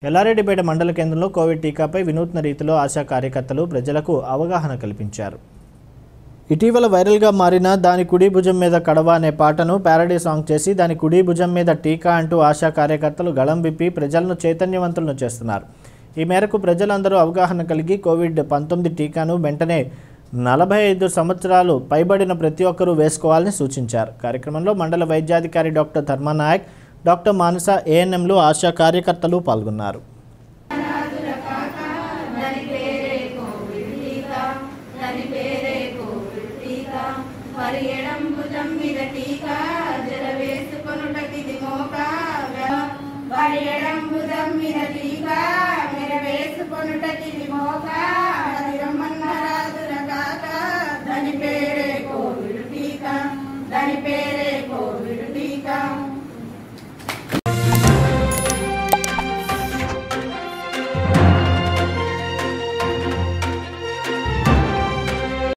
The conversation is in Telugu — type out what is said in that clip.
ఎల్లారెడ్డిపేట మండల కేంద్రంలో కోవిడ్ టీకాపై వినూత్న రీతిలో ఆశా కార్యకర్తలు ప్రజలకు అవగాహన కల్పించారు ఇటీవల వైరల్గా మారిన దాని కుడి భుజం మీద కడవ అనే పాటను ప్యారడీ సాంగ్ చేసి దాని కుడి భుజం మీద టీకా అంటూ ఆశా కార్యకర్తలు గళం విప్పి ప్రజలను చైతన్యవంతులను చేస్తున్నారు ఈ మేరకు ప్రజలందరూ అవగాహన కలిగి కోవిడ్ పంతొమ్మిది టీకాను వెంటనే నలభై ఐదు సంవత్సరాలు పైబడిన ప్రతి ఒక్కరూ వేసుకోవాలని సూచించారు కార్యక్రమంలో మండల వైద్యాధికారి డాక్టర్ ధర్మానాయక్ డాక్టర్ మానస ఏఎన్ఎంలు ఆశా కార్యకర్తలు పాల్గొన్నారు